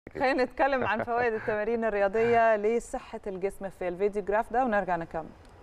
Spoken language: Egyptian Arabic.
خلينا نتكلم عن فوائد التمارين الرياضيه لصحه الجسم في الفيديو جراف ده ونرجع نكمل